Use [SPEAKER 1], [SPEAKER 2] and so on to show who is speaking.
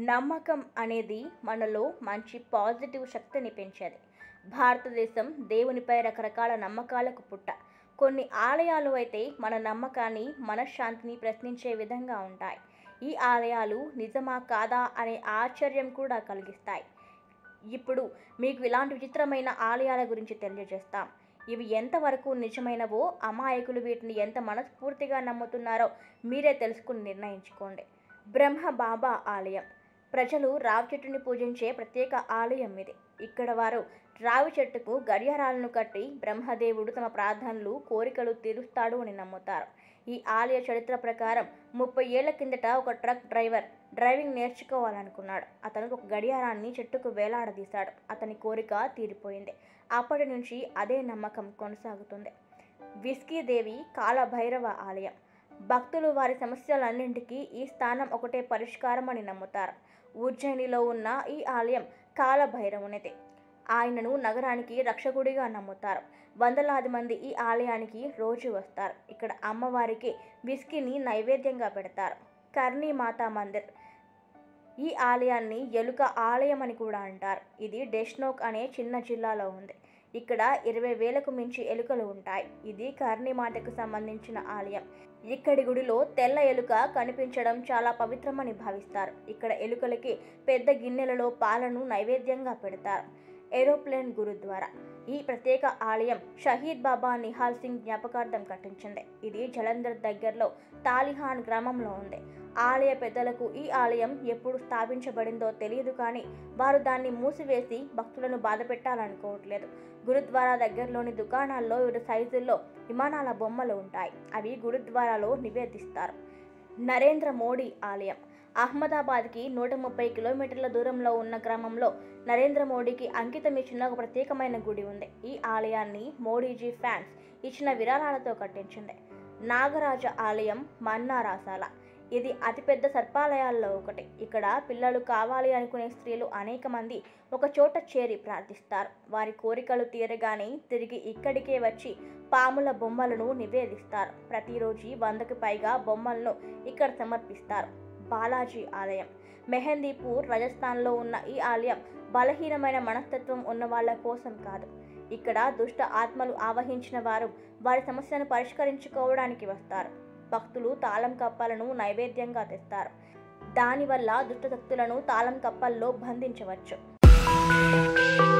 [SPEAKER 1] నమ్మకం అనేది మనలో మంచి పాజిటివ్ శక్తిని పెంచేది భారతదేశం దేవునిపై రకరకాల నమ్మకాలకు పుట్ట కొన్ని ఆలయాలు అయితే మన నమ్మకాన్ని మనశ్శాంతిని ప్రశ్నించే విధంగా ఉంటాయి ఈ ఆలయాలు నిజమా కాదా అనే ఆశ్చర్యం కూడా కలిగిస్తాయి ఇప్పుడు మీకు ఇలాంటి విచిత్రమైన ఆలయాల గురించి తెలియజేస్తాం ఇవి ఎంతవరకు నిజమైనవో అమాయకులు వీటిని ఎంత మనస్ఫూర్తిగా నమ్ముతున్నారో మీరే తెలుసుకుని నిర్ణయించుకోండి బ్రహ్మ బాబా ఆలయం ప్రజలు రావి చెట్టుని పూజించే ప్రత్యేక ఆలయం ఇది ఇక్కడ వారు రావి చెట్టుకు గడియారాలను కట్టి బ్రహ్మదేవుడు తమ ప్రార్థనలు కోరికలు తీరుస్తాడు అని నమ్ముతారు ఈ ఆలయ చరిత్ర ప్రకారం ముప్పై ఏళ్ల కిందట ఒక ట్రక్ డ్రైవర్ డ్రైవింగ్ నేర్చుకోవాలనుకున్నాడు అతను ఒక గడియారాన్ని చెట్టుకు వేలాడదీశాడు అతని కోరిక తీరిపోయింది అప్పటి నుంచి అదే నమ్మకం కొనసాగుతుంది విస్కీదేవి కాలభైరవ ఆలయం భక్తులు వారి సమస్యలన్నింటికీ ఈ స్థానం ఒకటే పరిష్కారం అని నమ్ముతారు ఉజ్జయినిలో ఉన్న ఈ ఆలయం కాలభైరవునిది ఆయనను నగరానికి రక్షకుడిగా నమ్ముతారు వందలాది మంది ఈ ఆలయానికి రోజు వస్తారు ఇక్కడ అమ్మవారికి విస్కీని నైవేద్యంగా పెడతారు కర్ణీ మాతా మందిర్ ఈ ఆలయాన్ని ఎలుక ఆలయం అని కూడా అంటారు ఇది డెష్నోక్ అనే చిన్న జిల్లాలో ఉంది ఇక్కడ ఇరవై వేలకు మించి ఎలుకలు ఉంటాయి ఇది కర్ణిమాతకు సంబంధించిన ఆలయం ఇక్కడి గుడిలో తెల్ల ఎలుక కనిపించడం చాలా పవిత్రమని భావిస్తారు ఇక్కడ ఎలుకలకి పెద్ద గిన్నెలలో పాలను నైవేద్యంగా పెడతారు ఏరోప్లేన్ గురుద్వారా ఈ ప్రత్యేక ఆలయం షహీద్ బాబా నిహాల్ సింగ్ జ్ఞాపకార్థం కట్టించింది ఇది జలంధర్ దగ్గరలో తాలిహాన్ గ్రామంలో ఉంది ఆలయ పెద్దలకు ఈ ఆలయం ఎప్పుడు స్థాపించబడిందో తెలియదు కానీ వారు దాన్ని మూసివేసి భక్తులను బాధ పెట్టాలనుకోవట్లేదు గురుద్వారా దగ్గరలోని దుకాణాల్లో వివిధ సైజుల్లో విమానాల బొమ్మలు ఉంటాయి అవి గురుద్వారాలో నివేదిస్తారు నరేంద్ర మోడీ ఆలయం అహ్మదాబాద్కి నూట ముప్పై కిలోమీటర్ల దూరంలో ఉన్న గ్రామంలో నరేంద్ర మోడీకి అంకితం ఇచ్చిన ఒక ప్రత్యేకమైన గుడి ఉంది ఈ ఆలయాన్ని మోడీజీ ఫ్యాన్స్ ఇచ్చిన విరాళాలతో కట్టించింది నాగరాజ ఆలయం మన్నారాసాల ఇది అతిపెద్ద సర్పాలయాల్లో ఒకటి ఇక్కడ పిల్లలు కావాలి అనుకునే స్త్రీలు అనేక మంది ఒక చోట చేరి ప్రార్థిస్తారు వారి కోరికలు తీరగానే తిరిగి ఇక్కడికే వచ్చి పాముల బొమ్మలను నివేదిస్తారు ప్రతిరోజు వందకు పైగా బొమ్మలను ఇక్కడ సమర్పిస్తారు బాలాజీ ఆలయం మెహందీపూర్ రాజస్థాన్లో ఉన్న ఈ ఆలయం బలహీనమైన మనస్తత్వం ఉన్న వాళ్ళ కోసం కాదు ఇక్కడ దుష్ట ఆత్మలు ఆవహించిన వారు వారి సమస్యను పరిష్కరించుకోవడానికి వస్తారు భక్తులు తాళం కప్పలను నైవేద్యంగా తెస్తారు దానివల్ల దుష్టశక్తులను తాళం కప్పల్లో బంధించవచ్చు